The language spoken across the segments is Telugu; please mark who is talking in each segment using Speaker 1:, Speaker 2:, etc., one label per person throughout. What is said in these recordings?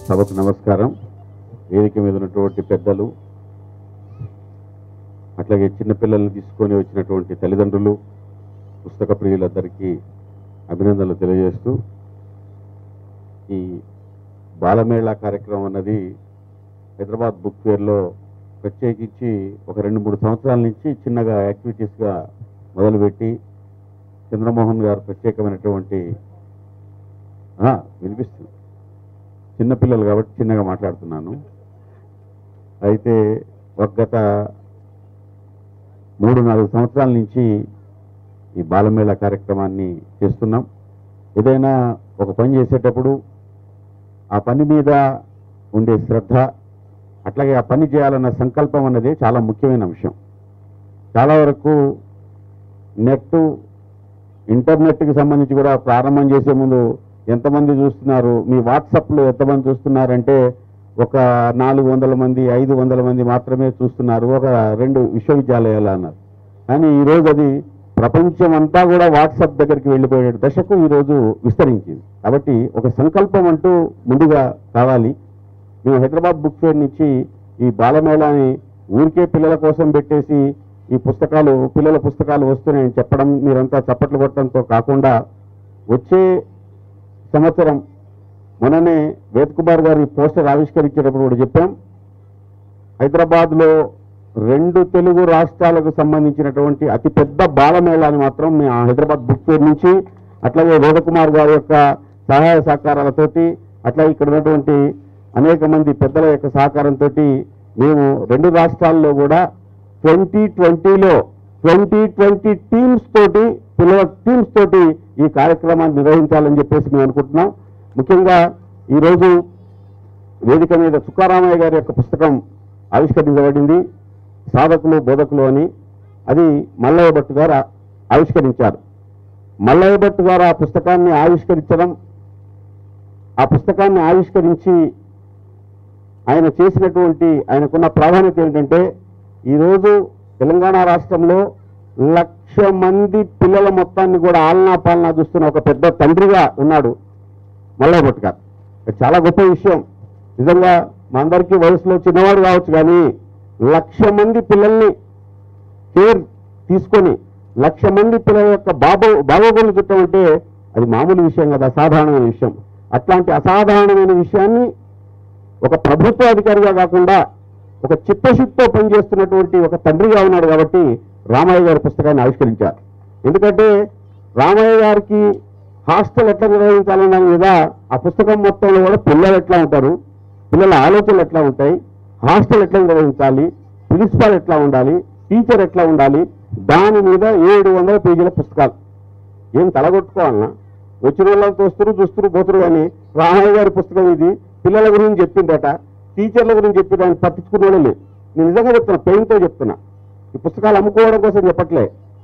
Speaker 1: సభకు నమస్కారం వేదిక మీద ఉన్నటువంటి పెద్దలు అట్లాగే చిన్నపిల్లల్ని తీసుకొని వచ్చినటువంటి తల్లిదండ్రులు పుస్తక ప్రియులందరికీ అభినందనలు తెలియజేస్తూ ఈ బాలమేళా కార్యక్రమం అన్నది హైదరాబాద్ బుక్ ఫేర్లో ప్రత్యేకించి ఒక రెండు మూడు సంవత్సరాల నుంచి చిన్నగా యాక్టివిటీస్గా మొదలుపెట్టి చంద్రమోహన్ గారు ప్రత్యేకమైనటువంటి ఆ, వినిపిస్తుంది చిన్నపిల్లలు కాబట్టి చిన్నగా మాట్లాడుతున్నాను అయితే ఒక గత మూడు నాలుగు సంవత్సరాల నుంచి ఈ బాలమేళా కార్యక్రమాన్ని చేస్తున్నాం ఏదైనా ఒక పని చేసేటప్పుడు ఆ పని మీద ఉండే శ్రద్ధ అట్లాగే ఆ పని చేయాలన్న సంకల్పం అన్నది చాలా ముఖ్యమైన అంశం చాలా వరకు నెట్ ఇంటర్నెట్కి సంబంధించి కూడా ప్రారంభం చేసే ముందు ఎంతమంది చూస్తున్నారు మీ వాట్సాప్లో ఎంతమంది చూస్తున్నారంటే ఒక నాలుగు వందల మంది ఐదు వందల మంది మాత్రమే చూస్తున్నారు ఒక రెండు విశ్వవిద్యాలయాలు అన్నారు కానీ ఈరోజు అది ప్రపంచం అంతా కూడా వాట్సాప్ దగ్గరికి వెళ్ళిపోయే దశకు ఈరోజు విస్తరించింది కాబట్టి ఒక సంకల్పం అంటూ ముందుగా కావాలి మేము హైదరాబాద్ బుక్ ఫేర్ నుంచి ఈ బాలమేళాని ఊరికే పిల్లల కోసం పెట్టేసి ఈ పుస్తకాలు పిల్లల పుస్తకాలు వస్తున్నాయని చెప్పడం మీరంతా చప్పట్లు కొట్టడంతో కాకుండా వచ్చే సంవత్సరం మొన్ననే వేద్ కుమార్ గారి పోస్టర్ ఆవిష్కరించేటప్పుడు కూడా చెప్పాం హైదరాబాద్లో రెండు తెలుగు రాష్ట్రాలకు సంబంధించినటువంటి అతిపెద్ద బాలమేళాని మాత్రం మేము ఆ హైదరాబాద్ బుక్ ఫేర్ నుంచి అట్లాగే వేదకుమార్ గారి యొక్క సహాయ సహకారాలతోటి అట్లాగే ఇక్కడ ఉన్నటువంటి అనేక మంది పెద్దల యొక్క సహకారంతో మేము రెండు రాష్ట్రాల్లో కూడా ట్వంటీ ట్వంటీలో ట్వంటీ ట్వంటీ టీమ్స్ తోటి పిల్లల టీమ్స్ తోటి ఈ కార్యక్రమాన్ని నిర్వహించాలని చెప్పేసి మేము అనుకుంటున్నాం ముఖ్యంగా ఈరోజు వేదిక మీద తుకారామయ్య గారి యొక్క పుస్తకం ఆవిష్కరించబడింది సాధకులు బోధకులు అని అది మల్లయ్య భట్ గారు ఆ- ఆవిష్కరించారు మల్లయ్య భట్ గారు ఆ పుస్తకాన్ని ఆవిష్కరించడం ఆ పుస్తకాన్ని ఆవిష్కరించి ఆయన చేసినటువంటి ఆయనకున్న ప్రాధాన్యత ఏంటంటే ఈరోజు తెలంగాణ రాష్ట్రంలో లక్ష మంది పిల్లల మొత్తాన్ని కూడా ఆలనా పాలనా చూస్తున్న ఒక పెద్ద తండ్రిగా ఉన్నాడు మల్లయ్య భట్ గారు ఇది చాలా గొప్ప విషయం నిజంగా మా అందరికీ వయసులో చిన్నవాడు కావచ్చు కానీ లక్ష మంది పిల్లల్ని కేర్ తీసుకొని లక్ష మంది పిల్లల యొక్క బాబో బాగోగులు చుట్టం అంటే అది మామూలు విషయం కదా అసాధారణమైన విషయం అట్లాంటి అసాధారణమైన విషయాన్ని ఒక ప్రభుత్వ అధికారిగా కాకుండా ఒక చిత్తశుద్ధితో పనిచేస్తున్నటువంటి ఒక తండ్రిగా ఉన్నాడు కాబట్టి రామయ్య గారి పుస్తకాన్ని ఆవిష్కరించారు ఎందుకంటే రామయ్య గారికి హాస్టల్ ఎట్లా నిర్వహించాలన్న దాని మీద ఆ పుస్తకం మొత్తంలో కూడా పిల్లలు ఎట్లా ఉంటారు పిల్లల ఆలోచనలు ఎట్లా ఉంటాయి హాస్టల్ ఎట్లా నిర్వహించాలి ప్రిన్సిపాల్ ఎట్లా ఉండాలి టీచర్ ఎట్లా ఉండాలి దాని మీద ఏడు వందల పేజీల పుస్తకాలు ఏం తలగొట్టుకోవాలన్నా వచ్చిన వాళ్ళని తోస్తురు చూస్తురు పోతురు కానీ రామయ్య గారి పుస్తకం ఇది పిల్లల గురించి చెప్పిందట టీచర్ల గురించి చెప్పి దాన్ని పట్టించుకునే లేదు నేను నిజంగా చెప్తున్నా పెయిన్తో చెప్తున్నా ఈ పుస్తకాలు అమ్ముకోవడం కోసం చెప్పట్లే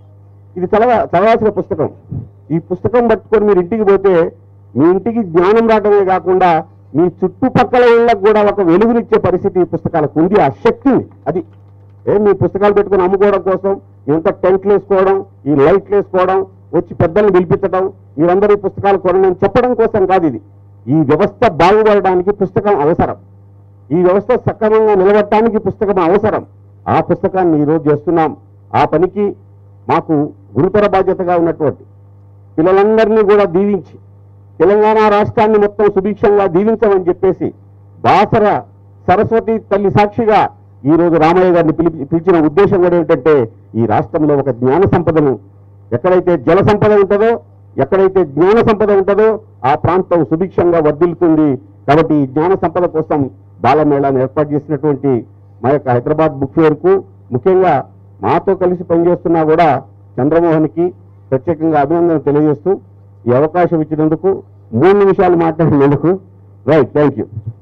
Speaker 1: ఇది చదవ చదవాల్సిన పుస్తకం ఈ పుస్తకం పట్టుకొని మీరు ఇంటికి పోతే మీ ఇంటికి జ్ఞానం రావడమే కాకుండా మీ చుట్టుపక్కల ఇళ్ళకు కూడా ఒక వెలుగునిచ్చే పరిస్థితి ఈ పుస్తకాలకు ఉంది ఆ శక్తి ఉంది. అది ఏం మీ పుస్తకాలు పెట్టుకొని అమ్ముకోవడం కోసం ఎంత టెంట్లు వేసుకోవడం ఈ లైట్లు వేసుకోవడం వచ్చి పెద్దల్ని పిలిపించడం మీరందరూ ఈ పుస్తకాలు కొనని చెప్పడం కోసం కాదు ఇది ఈ వ్యవస్థ బాగుపడడానికి పుస్తకం అవసరం ఈ వ్యవస్థ సక్రమంగా నిలబడటానికి పుస్తకం అవసరం ఆ పుస్తకాన్ని ఈరోజు చేస్తున్నాం ఆ పనికి మాకు గురుతర బాధ్యతగా ఉన్నటువంటి పిల్లలందరినీ కూడా దీవించి తెలంగాణ రాష్ట్రాన్ని మొత్తం సుభిక్షంగా దీవించమని చెప్పేసి బాసర సరస్వతి తల్లి సాక్షిగా ఈ రోజు రామయ్య గారిని పిలిపి పిలిచిన ఉద్దేశం కూడా ఏంటంటే ఈ రాష్ట్రంలో ఒక జ్ఞాన సంపదను ఎక్కడైతే జల సంపద ఉంటుందో ఎక్కడైతే జ్ఞాన సంపద ఉంటుందో ఆ ప్రాంతం సుభిక్షంగా వర్ధిల్లుతుంది కాబట్టి ఈ జ్ఞాన సంపద కోసం బాలమేళాను ఏర్పాటు చేసినటువంటి మా యొక్క హైదరాబాద్ బుక్ ఫేర్కు ముఖ్యంగా మాతో కలిసి పనిచేస్తున్నా కూడా చంద్రమోహన్కి ప్రత్యేకంగా అభినందన తెలియజేస్తూ ఈ అవకాశం ఇచ్చినందుకు మూడు నిమిషాలు మాట్లాడినందుకు రైట్ థ్యాంక్ యూ